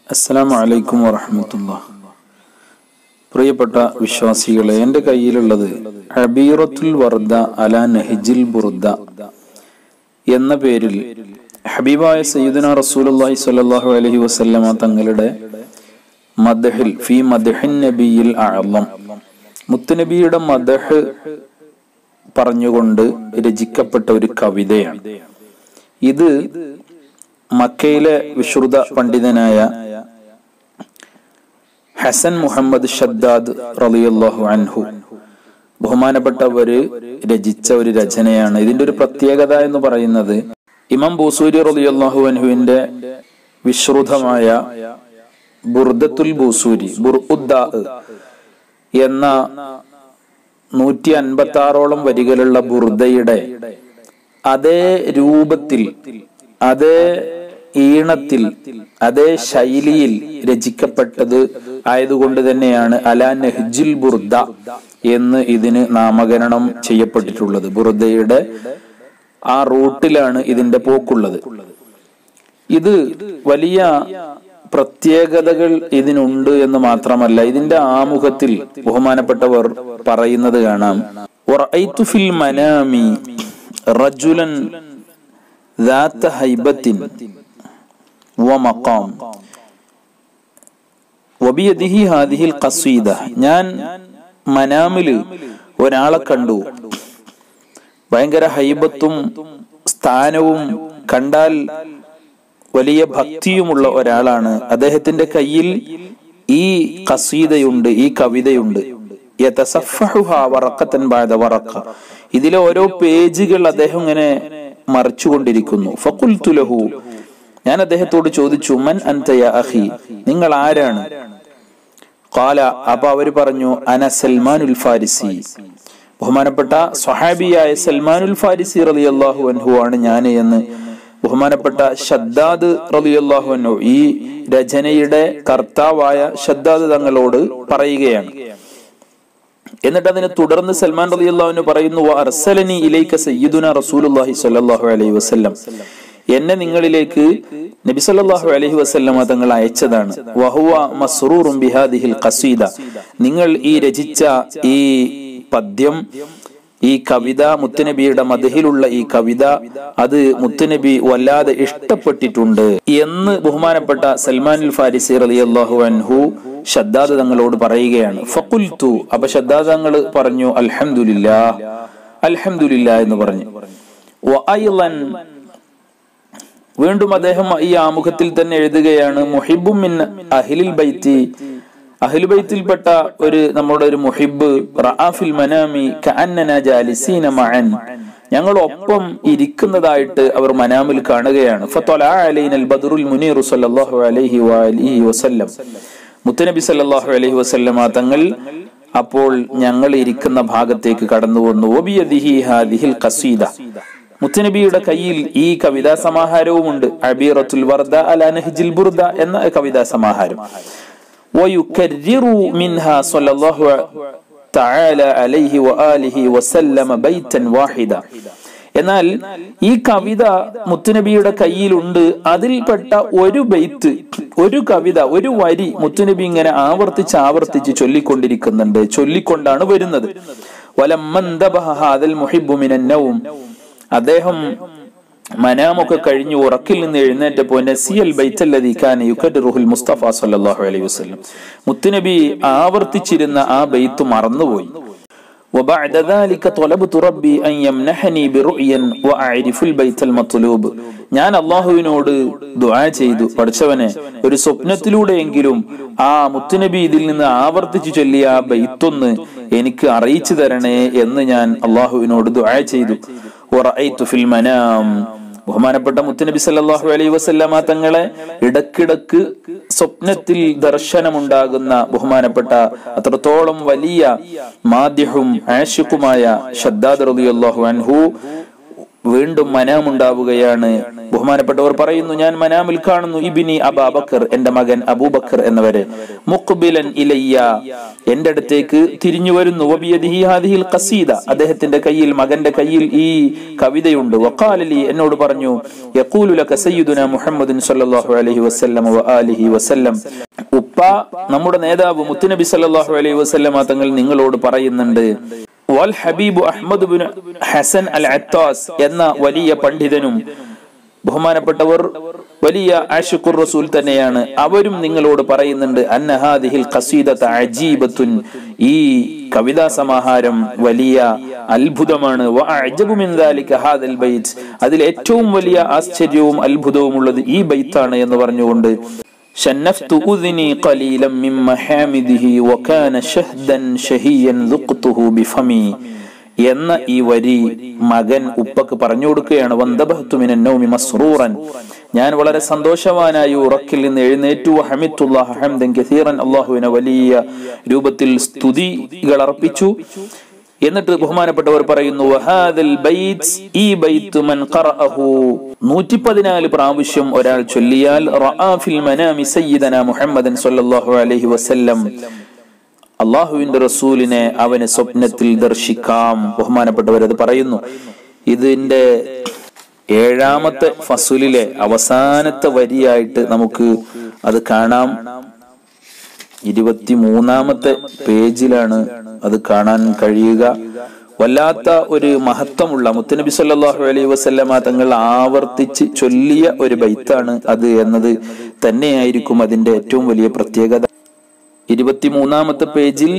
അസ്സലാമു അലൈക്കും വറഹമത്തുള്ള പ്രിയപ്പെട്ട വിശ്വാസികളെ എൻ്റെ കയ്യിലുള്ളത് ഹബീറത്തുൽ വർദ അല നഹിജിൽ ബുർദ എന്ന പേരിൽ ഹബീബായ സയ്യിദുന റസൂലുള്ളാഹി സ്വല്ലല്ലാഹു അലൈഹി വസല്ലമ തങ്ങളുടെ മദഹിൽ ഫി മദഹിൻ നബിയിൽ അഅളം മുത്തുനബിയുടെ മദഹ് പറഞ്ഞുകൊണ്ട് രചിക്കപ്പെട്ട ഒരു കവിതയാണ് ഇത് മക്കയിലെ വിശ്രുത പണ്ഡിതനായ ഹസൻ മുഹമ്മദ് ഷദ്ദാദ് റളിയല്ലാഹു അൻഹു ബഹുമാനപ്പെട്ടവര് രചിച്ച ഒരു രചനയാണ് ഇതിന്റെ ഒരു പ്രത്യേകത എന്ന് പറയുന്നത് ഇമാം ബൂസൂരി റളിയല്ലാഹു അൻഹുവിന്റെ വിശ്രുതമായ ബുർദത്തുൽ ബൂസൂരി ബുർഉദ്ദാ എന്ന നൂറ്റി അൻപത്തി ആറോളം വരികളുള്ള ബുർദയുടെ അതേ രൂപത്തിൽ അതേ ഈണത്തിൽ അതേ ശൈലിയിൽ രചിക്കപ്പെട്ടത് ആയതുകൊണ്ട് തന്നെയാണ് അലാ നെഹ്ജിൽ ബുർദ എന്ന് ഇതിന് നാമകരണം ചെയ്യപ്പെട്ടിട്ടുള്ളത് ബുർദയുടെ ആ റൂട്ടിലാണ് ഇതിന്റെ പോക്കുള്ളത് ഇത് വലിയ പ്രത്യേകതകൾ ഇതിനുണ്ട് എന്ന് മാത്രമല്ല ഇതിന്റെ ആമുഖത്തിൽ ബഹുമാനപ്പെട്ടവർ പറയുന്നത് കാണാം "വറഅയ്തു ഫിൽ മനാമി റജുലൻ ذات هيبة ومقام وبيده هذه القصيدة ഞാൻ മനാമില് ഒരാളെ കണ്ടു ഭയങ്കര ഹൈബത്തും സ്ഥാനവും കണ്ടാൽ വലിയ ഭക്തിയുമുള്ള ഒരാളാണ് അദ്ദേഹത്തിന്റെ കയ്യിൽ ഈ കസീതയുണ്ട് ഈ കവിതയുണ്ട് യതസഫഹുഹാ വറക്കത്തൻ ബഅദ വറക്ക ഇതിലെ ഓരോ പേജുകൾ അദ്ദേഹം ഇങ്ങനെ മറിച്ചുകൊണ്ടിരിക്കുന്നു ഫഖുൽതു ലഹു ഞാൻ അദ്ദേഹത്തോട് ചോദിച്ചു മൻ അൻതയ അഖി നിങ്ങൾ ആരാണ് ഖാല അപ്പൊ അവര് പറഞ്ഞു അന സൽമാനുൽ ഫാരിസി ബഹുമാനപ്പെട്ട സ്വഹാബിയായ സൽമാനുൽ ഫാരിസി റളിയല്ലാഹു അൻഹു ആണ് ഞാൻ എന്ന് ബഹുമാനപ്പെട്ട ഷദ്ദാദ് റളിയല്ലാഹു അൻഹു ഈ രചനയുടെ കർത്താവായ ഷദ്ദാദ് തങ്ങളോട് പറയുകയാണ് എന്നിട്ട് അതിനെ തുടർന്ന് സൽമാൻ റളിയല്ലാഹു പറയുന്നു "വ അർസലനി ഇലൈക സയ്യിദുന റസൂലുള്ളാഹി സ്വല്ലല്ലാഹു അലൈഹി വസല്ലം എന്നെ നിങ്ങളിലേക്ക് നബി സല്ലല്ലാഹു അലൈഹി വസല്ലമ തങ്ങൾ അയച്ചതാണ് വഹുവ മസ്റൂറും ബിഹാദിഹിൽ ഖസീദ നിങ്ങൾ ഈ രചിച്ച ഈ പദ്യം ഈ കവിത മുത്തുനബിയുടെ മദഹിലുള്ള ഈ കവിത അത് മുത്തുനബി വല്ലാതെ ഇഷ്ടപ്പെട്ടിട്ടുണ്ട് എന്ന് ബഹുമാനപ്പെട്ട സൽമാൻ ഫാരിസി റളിയല്ലാഹു അൻഹു ഷദ്ദാദ് തങ്ങളോട് പറയുകയാണ് ഫഖുൽതു അപ്പൊ ഷദ്ദാദ് തങ്ങൾ പറഞ്ഞു അൽഹംദുലില്ലാ അൽഹംദുലില്ലാ എന്ന് പറഞ്ഞു വഅയ്ളൻ വീണ്ടും അദ്ദേഹം ഈ ആമുഖത്തിൽ തന്നെ എഴുതുകയാണ് മുഹിബും മിൻ അഹ്ലിൽ ബൈത്തി അഹ്ലു ബൈത്തിൽപ്പെട്ട ഒരു നമ്മുടെ ഒരു മുഹിബ് റആഫിൽ മനാമി കഅന്നന ജാലിസീന മഅൻ ഞങ്ങൾ ഒപ്പം ഇരിക്കുന്നതായിട്ട് അവർ മനാമിൽ കാണുകയാണ് ഫത്വല അലൈനൽ ബദറുൽ മുനീർ സല്ലല്ലാഹു അലൈഹി വഅലിഹി വസല്ലം മുത്തനബി സല്ലല്ലാഹു അലൈഹി വസല്ലമ തങ്ങൾ അപ്പോൾ ഞങ്ങൾ ഇരിക്കുന്ന ഭാഗത്തേക്ക് കടന്നു വന്നു ഒബിയദിഹി ഹാദിഹിൽ ഖസീദ മുത്തനബിയുടെ കയ്യിൽ ഈ കവിതാ സമാഹാരവുമുണ്ട് അബീറത്തുൽ വർദ അല നഹ്ജിൽ ബുർദ എന്ന കവിതാ സമാഹാരം ويكرر منها صلى الله تعالى عليه وآله وسلم بيتا واحدا എന്നാൽ ഈ കവിത മുത്തുനബിയുടെ കയ്യിലുണ്ട് അതിൽപ്പെട്ട ഒരു ബെയ്ത്ത് ഒരു കവിത ഒരു വരി മുത്തുനബി ഇങ്ങനെ ആവർത്തിച്ച് ആവർത്തിച്ച് ചൊല്ലിക്കൊണ്ടിരിക്കുന്നുണ്ട് ചൊല്ലിക്കൊണ്ടാണ് വരുന്നത് വലമ്മന്തബഹാദൽ മുഹിബുമിനന്നവും അദ്ദേഹം മനാമൊക്കെ കഴിഞ്ഞ് ഉറക്കിൽ നിന്ന് എഴുന്നേറ്റപ്പോ നസിയൽ ബൈത്തല്ലദി കാന യുക്കദ്റുഹുൽ മുസ്തഫ സല്ലല്ലാഹു അലൈഹി വസല്ലം മുത്തുനബി ആവർത്തിച്ചിരുന്ന ആ ബൈത്ത് മറന്നുപോയി وبعد ذلك طلبت ربي أن يمنحني برؤيا وأعرف البيت المطلوب ഞാൻ അള്ളാഹുവിനോട് ദുആ ചെയ്തു പഠിച്ചവനെ ഒരു സ്വപ്നത്തിലൂടെയെങ്കിലും ആ മുത്തുനബി ഇതിൽ നിന്ന് ആവർത്തിച്ചു ചൊല്ലിയ ആ ബൈത്തൊന്ന് എനിക്ക് അറിയിച്ചു തരണേ എന്ന് ഞാൻ അള്ളാഹുവിനോട് ദുആ ചെയ്തു വറഅയ്തു ഫിൽ മനാം ബഹുമാനപ്പെട്ട മുത്തുനബി സല്ലല്ലാഹു അലൈഹി വസല്ലമ തങ്ങളെ ഇടക്കിടക്ക് സ്വപ്നത്തിൽ ദർശനമുണ്ടാകുന്ന ബഹുമാനപ്പെട്ട അത്രത്തോളം വലിയ മാധ്യഹും ആഷിഖുമായ ഷദ്ദാദ് റളിയല്ലാഹു അൻഹു വീണ്ടും മനാമുണ്ടാവുകയാണ് ബഹുമാനപ്പെട്ടവർ പറയുന്നു ഞാൻ മനാമിൽ കാണുന്നു ഇബിനി അബാബക്കർ എന്റെ മകൻ അബൂബക്കർ എന്നവരെ മുഖ്ബിലൻ ഇലയ്യ എന്റെ അടുത്തേക്ക് തിരിഞ്ഞു വരുന്നു വബിയദിഹി ഹാദിഹിൽ ഖസീദ അദ്ദേഹത്തിന്റെ കയ്യിൽ മകന്റെ കയ്യിൽ ഈ കവിതയുണ്ട് വഖാലലി എന്നോട് പറഞ്ഞു യഖൂലു ലക സയ്യിദുന മുഹമ്മദുൻ സല്ലല്ലാഹു അലൈഹി വസല്ലം വ ആലിഹി വസല്ലം ഉപ്പ നമ്മുടെ നേതാവ് മുത്തുനബി സല്ലല്ലാഹു അലൈഹി വസല്ലമ തങ്ങൾ നിങ്ങളോട് പറയുന്നുണ്ട് വൽ ഹബീബു Ahmad bin Hasan al Attas എന്ന വലിയ പണ്ഡിതനും ബഹുമാനപ്പെട്ടവർ വലിയ ആഷിഖുർ റസൂൽ തന്നെയാണ് അവരും നിങ്ങളോട് പറയുന്നുണ്ട് അന്നഹാദിഹിൽ ഖസീദത അജീബത്തുൻ ഈ കവിതാ സമാഹാരം വലിയ അത്ഭുതമാണ് വ അഅജബു മിൻ ദാലിക ഹാദൽ ബൈത്ത് അതിൽ ഏറ്റവും വലിയ ആശ്ചര്യവും അത്ഭുതവും ഉള്ളത് ഈ ബൈത്താണ് എന്ന് പറഞ്ഞുകൊണ്ട് شنفت أذني قليلا من محامده وكان شهدا شهيا ذقته بفمي എന്ന ഈ വരി മകൻ ഉപ്പക്ക് പറഞ്ഞു കൊടുക്കുകയാണ് വന്ദബഹത്തുമിനൗമി മസ്റൂറൻ ഞാൻ വളരെ സന്തോഷവാനായി ഉറക്കിൽ നിന്ന് എഴുന്നേറ്റു ഹമിത്തുല്ലാഹ ഹംദൻ കസീറൻ അള്ളാഹുവിനെ വലിയ രൂപത്തിൽ സ്തുതികൾ അർപ്പിച്ചു എന്നിട്ട് ബഹുമാനപ്പെട്ടവർ പറയുന്നു വഹാദൽ ബൈത്ത് ഈ ബൈത്ത് മൻ ഖറഅഹു 114 പ്രാവശ്യം ഒരാൾ ചൊല്ലിയാൽ റആ ഫിൽ മനാമി സയ്യിദന മുഹമ്മദൻ സ്വല്ലല്ലാഹു അലൈഹി വസല്ലം അള്ളാഹുവിന്റെ റസൂലിനെ അവന് സ്വപ്നത്തിൽ ദർശിക്കാം ബഹുമാനപ്പെട്ടവർ അത് പറയുന്നു ഇതിന്റെ ഏഴാമത്തെ ഫസുലിലെ അവസാനത്തെ വരിയായിട്ട് നമുക്ക് അത് കാണാം ഇരുപത്തിമൂന്നാമത്തെ പേജിലാണ് അത് കാണാൻ കഴിയുക വല്ലാത്ത ഒരു മഹത്വമുള്ള മുത്തനബി സല്ലല്ലാഹു അലൈഹി വസല്ലമ തങ്ങൾ ആവർത്തിച്ച് ചൊല്ലിയ ഒരു ബൈത്താണ് അത് എന്നത് തന്നെയായിരിക്കും അതിന്റെ ഏറ്റവും വലിയ പ്രത്യേകത ഇരുപത്തിമൂന്നാമത്തെ പേജിൽ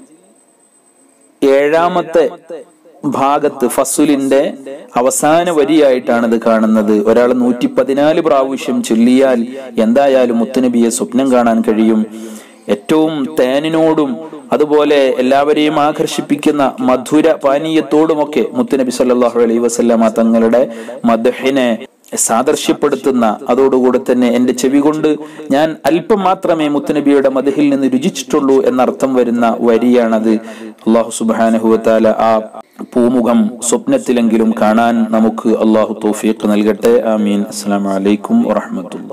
ഏഴാമത്തെ ഭാഗത്ത് ഫസുലിന്റെ അവസാന വരിയായിട്ടാണ് ഇത് കാണുന്നത് ഒരാൾ നൂറ്റി പതിനാല് പ്രാവശ്യം ചൊല്ലിയാൽ എന്തായാലും മുത്തുനബിയെ സ്വപ്നം കാണാൻ കഴിയും ഏറ്റവും തേനിനോടും അതുപോലെ എല്ലാവരെയും ആകർഷിപ്പിക്കുന്ന മധുര പാനീയത്തോടുമൊക്കെ മുത്തുനബി സല്ലല്ലാഹു അലൈഹി വസല്ലമ തങ്ങളുടെ മദഹിനെ സാദർശ്യപ്പെടുത്തുന്ന അതോടുകൂടെ തന്നെ എന്റെ ചെവി കൊണ്ട് ഞാൻ അല്പം മാത്രമേ മുത്തുനബിയുടെ മദഹിൽ നിന്ന് രുചിച്ചിട്ടുള്ളൂ എന്നർത്ഥം വരുന്ന വരിയാണത് അള്ളാഹു സുബാനഹുവത്താല ആ പൂമുഖം സ്വപ്നത്തിലെങ്കിലും കാണാൻ നമുക്ക് അള്ളാഹു തൗഫീഖ് നൽകട്ടെ ആമീൻ അസ്സലാമു അലൈക്കും വറഹ്മത്തുള്ളാഹി